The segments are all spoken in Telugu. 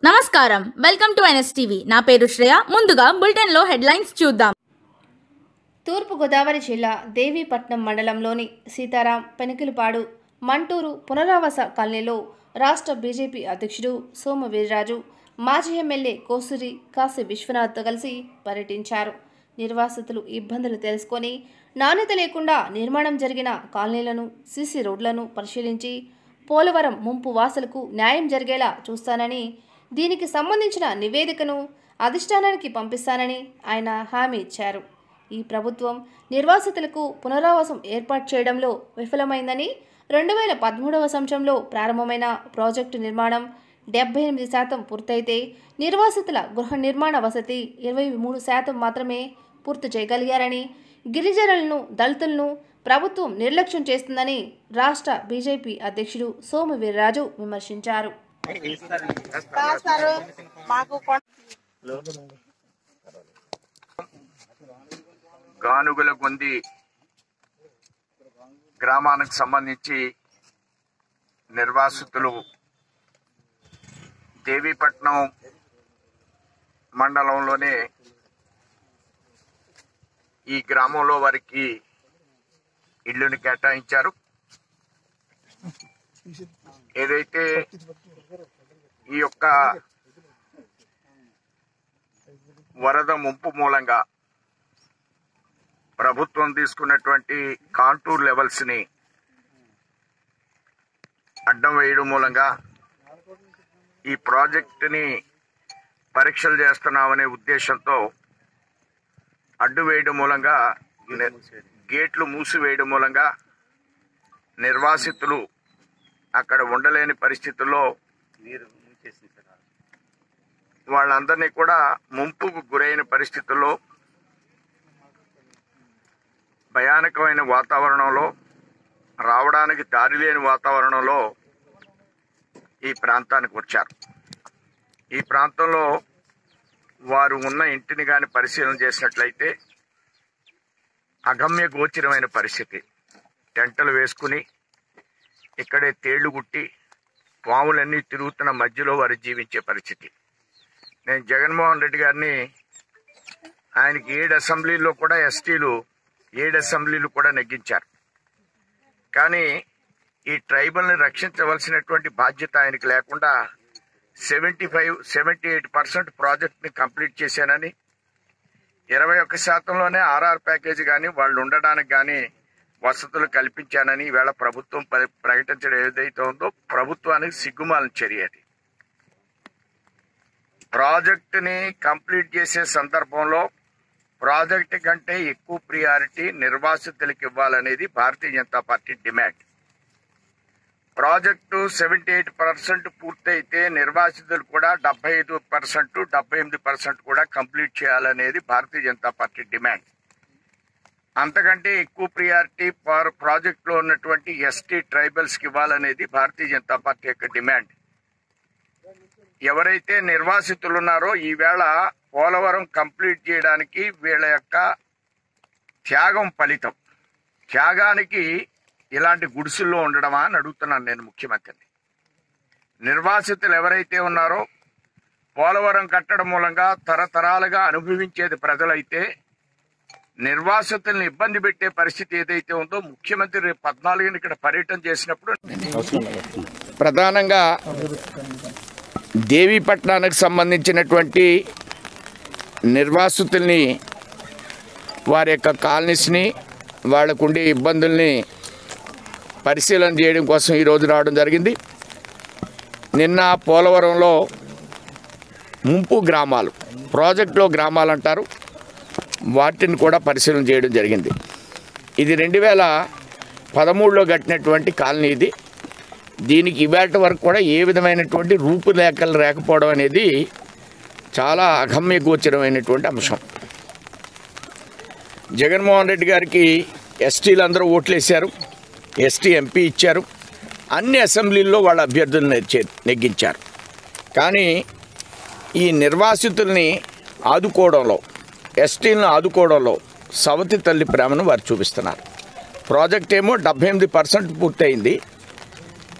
నమస్కారం వెల్కమ్ టు ఎన్ఎస్టీవీ నా పేరు శ్రేయ ముందుగా బులెటిన్లో హెడ్లైన్స్ చూద్దాం తూర్పుగోదావరి జిల్లా దేవీపట్నం మండలంలోని సీతారాం పెనకిలిపాడు మంటూరు పునరావాస కాలనీలో రాష్ట్ర బీజేపీ అధ్యక్షుడు సోము వీర్రాజు మాజీ ఎమ్మెల్యే కోసూరి కాశీ విశ్వనాథ్తో కలిసి పర్యటించారు నిర్వాసితులు ఇబ్బందులు తెలుసుకొని నాణ్యత లేకుండా నిర్మాణం జరిగిన కాలనీలను సీసీ రోడ్లను పరిశీలించి పోలవరం ముంపు వాసులకు న్యాయం జరిగేలా చూస్తానని దీనికి సంబంధించిన నివేదికను అధిష్టానానికి పంపిస్తానని ఆయన హామీ ఇచ్చారు ఈ ప్రభుత్వం నిర్వాసితులకు పునరావాసం ఏర్పాటు చేయడంలో విఫలమైందని రెండు వేల పదమూడవ సంవత్సరంలో ప్రారంభమైన ప్రాజెక్టు నిర్మాణం డెబ్బై ఎనిమిది శాతం పూర్తయితే నిర్వాసితుల గృహ నిర్మాణ వసతి ఇరవై మూడు శాతం మాత్రమే పూర్తి చేయగలిగారని గిరిజనులను దళితులను ప్రభుత్వం నిర్లక్ష్యం చేస్తుందని రాష్ట్ర బీజేపీ అధ్యక్షుడు సోము వీర్రాజు విమర్శించారు రాస్తారు మాకు కొ- గానుగుల గొంది గ్రామానికి సంబంధించి నిర్వాసితులు దేవీపట్నం మండలంలోనే ఈ గ్రామంలో వారికి ఇల్లుని కేటాయించారు ఏదైతే ఈ యొక్క వరద ముంపు మూలంగా ప్రభుత్వం తీసుకున్నటువంటి కాంటూర్ లెవెల్స్ ని అడ్డం వేయడం మూలంగా ఈ ప్రాజెక్ట్ ని పరీక్షలు చేస్తున్నామనే ఉద్దేశంతో అడ్డు వేయడం మూలంగా ని- గేట్లు మూసివేయడం మూలంగా నిర్వాసితులు అక్కడ ఉండలేని పరిస్థితుల్లో వాళ్ళందరినీ కూడా ముంపుకు గురైన పరిస్థితుల్లో భయానకమైన వాతావరణంలో రావడానికి దారి లేని వాతావరణంలో ఈ ప్రాంతానికి వచ్చారు ఈ ప్రాంతంలో వారు ఉన్న ఇంటిని కానీ పరిశీలన చేసినట్లయితే అగమ్య గోచరమైన పరిస్థితి టెంటలు వేసుకుని ఇక్కడే తేళ్లు గుట్టి పాములన్నీ తిరుగుతున్న మధ్యలో వారు జీవించే పరిస్థితి నేను జగన్మోహన్ రెడ్డి గారిని ఆయనకి ఏడు అసెంబ్లీలో కూడా ఎస్టీలు ఏడు అసెంబ్లీలు కూడా నెగ్గించారు కానీ ఈ ట్రైబల్ని రక్షించవలసినటువంటి బాధ్యత ఆయనకి లేకుండా seventy five seventy eight percent ప్రాజెక్ట్ని కంప్లీట్ చేశానని ఇరవై ఒక్క శాతంలోనే ఆర్ఆర్ ప్యాకేజీ కానీ వాళ్ళు ఉండడానికి కానీ వసతులు కల్పించానని ఈవేళ ప్రభుత్వం ప్ర- ప్రకటించడం ఏదైతే ఉందో ప్రభుత్వానికి సిగ్గుమాలిన చర్య అది ప్రాజెక్టుని కంప్లీట్ చేసే సందర్భంలో ప్రాజెక్టు కంటే ఎక్కువ ప్రియారిటీ నిర్వాసితులకు ఇవ్వాలనేది Bharatiya Janata party demand project seventy eight percent పూర్తయితే నిర్వాసితులు కూడా డెబ్బై ఐదు పర్సెంట్ డెబ్బై ఎనిమిది పర్సెంట్ కూడా కంప్లీట్ చేయాలనేది భారతీయ జనతా పార్టీ డిమాండ్ అంతకంటే ఎక్కువ ప్రియారిటీ ప్రాజెక్ట్ లో ఉన్నటువంటి ఎస్టీ ట్రైబల్స్ కి ఇవ్వాలనేది భారతీయ జనతా పార్టీ యొక్క డిమాండ్ ఎవరైతే నిర్వాసితులు ఉన్నారో ఈవేళ పోలవరం కంప్లీట్ చేయడానికి వీళ్ళ యొక్క త్యాగం ఫలితం త్యాగానికి ఇలాంటి గుడిసెల్లో ఉండడమా అని అడుగుతున్నాను నేను ముఖ్యమంత్రిని నిర్వాసితులు ఎవరైతే ఉన్నారో పోలవరం కట్టడం మూలంగా తరతరాలుగా అనుభవించేది ప్రజలైతే నిర్వాసితుల్ని ఇబ్బంది పెట్టే పరిస్థితి ఏదైతే ఉందో ముఖ్యమంత్రి రేపు పద్నాలుగుని ఇక్కడ పర్యటన చేసినప్పుడు ప్రధానంగా దేవీపట్నానికి సంబంధించినటువంటి నిర్వాసితుల్ని వారి యొక్క కాలనీస్ని వాళ్ళకు ఉండే ఇబ్బందుల్ని పరిశీలన చేయడం కోసం ఈరోజు రావడం జరిగింది నిన్న పోలవరంలో ముంపు గ్రామాలు ప్రాజెక్టులో గ్రామాలు అంటారు వాటిని కూడా పరిశీలన చేయడం జరిగింది ఇది రెండు వేల పదమూడులో కట్టినటువంటి కాలనీ ఇది దీనికి ఇవాటి వరకు కూడా ఏ విధమైనటువంటి రూపురేఖలు లేకపోవడం అనేది చాలా అగమ్య గోచరమైనటువంటి అంశం జగన్మోహన్ రెడ్డి గారికి ఎస్టీలు అందరూ ఓట్లేశారు ఎస్టీ ఎంపీ ఇచ్చారు అన్ని అసెంబ్లీల్లో వాళ్ళ అభ్యర్థులను నెచ్చే- నెగ్గించారు కానీ ఈ నిర్వాసితుల్ని ఆదుకోవడంలో ఎస్టీలను ఆదుకోవడంలో సవతి తల్లి ప్రేమను వారు చూపిస్తున్నారు ప్రాజెక్ట్ ఏమో డెబ్బై ఎనిమిది పర్సెంట్ పూర్తయింది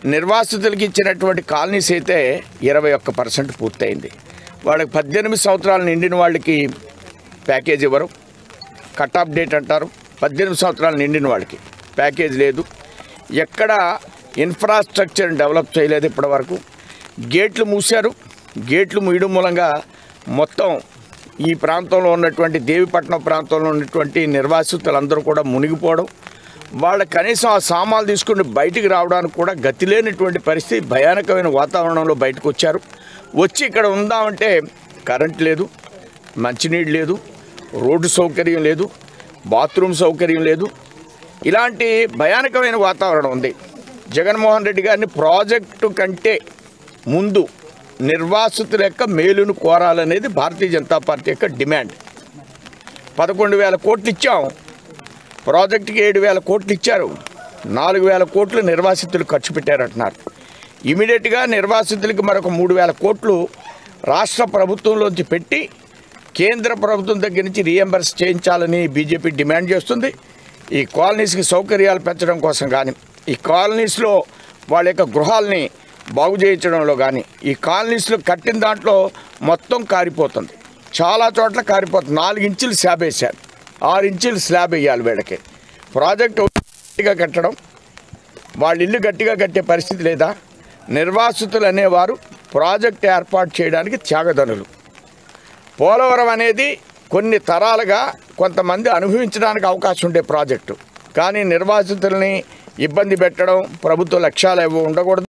నిర్వాసితులకి ఇచ్చినటువంటి కాలనీస్ అయితే ఇరవై ఒక్క పర్సెంట్ పూర్తయింది వాళ్ళకి పద్దెనిమిది సంవత్సరాలు నిండిన వాళ్ళకి ప్యాకేజ్ ఇవ్వరు కట్ ఆఫ్ డేట్ అంటారు పద్దెనిమిది సంవత్సరాలు నిండిన వాళ్ళకి ప్యాకేజ్ లేదు ఎక్కడ ఇన్ఫ్రాస్ట్రక్చర్ డెవలప్ చేయలేదు ఇప్పటివరకు గేట్లు మూశారు గేట్లు మూయడం మూలంగా మొత్తం ఈ ప్రాంతంలో ఉన్నటువంటి దేవిపట్నం ప్రాంతంలో ఉన్నటువంటి నిర్వాసితులందరూ కూడా మునిగిపోవడం వాళ్ళ కనీసం ఆ సామాన్లు తీసుకుని బయటికి రావడానికి కూడా గతి లేనటువంటి పరిస్థితి భయానకమైన వాతావరణంలో బయటకు వచ్చారు వచ్చి ఇక్కడ ఉందామంటే కరెంట్ లేదు మంచినీళ్ళు లేదు రోడ్డు సౌకర్యం లేదు బాత్రూమ్ సౌకర్యం లేదు ఇలాంటి భయానకమైన వాతావరణం ఉంది జగన్మోహన్ రెడ్డి గారిని ప్రాజెక్టు కంటే ముందు నిర్వాసితుల యొక్క మేలును కోరాలనేది భారతీయ జనతా పార్టీ యొక్క డిమాండ్ పదకొండు వేల కోట్లు ఇచ్చాం ప్రాజెక్టుకి ఏడు వేల కోట్లు ఇచ్చారు నాలుగు వేల కోట్లు నిర్వాసితులు ఖర్చు పెట్టారంటున్నారు ఇమీడియట్గా నిర్వాసితులకి మరొక మూడు వేల కోట్లు రాష్ట్ర ప్రభుత్వంలోంచి పెట్టి కేంద్ర ప్రభుత్వం దగ్గర నుంచి రీఎంబర్స్ చేయించాలని బీజేపీ డిమాండ్ చేస్తుంది ఈ కాలనీస్కి సౌకర్యాలు పెంచడం కోసం కానీ ఈ కాలనీస్లో వాళ్ళ యొక్క గృహాలని బాగు చేయించడంలో కానీ ఈ కాలనీస్లో కట్టిన దాంట్లో మొత్తం కారిపోతుంది చాలా చోట్ల కారిపోతుంది నాలుగు ఇంచులు స్లాబ్ వేశారు ఆరు ఇంచులు స్లాబ్ వేయాలి వీళ్ళకి ప్రాజెక్ట్ గట్టిగా కట్టడం వాళ్ళ ఇల్లు గట్టిగా కట్టే పరిస్థితి లేదా నిర్వాసితులు అనేవారు ప్రాజెక్ట్ ఏర్పాటు చేయడానికి త్యాగదనులు పోలవరం అనేది కొన్ని తరాలుగా కొంతమంది అనుభవించడానికి అవకాశం ఉండే ప్రాజెక్టు కానీ నిర్వాసితుల్ని ఇబ్బంది పెట్టడం ప్రభుత్వ లక్ష్యాలు ఏవో ఉండకూడదు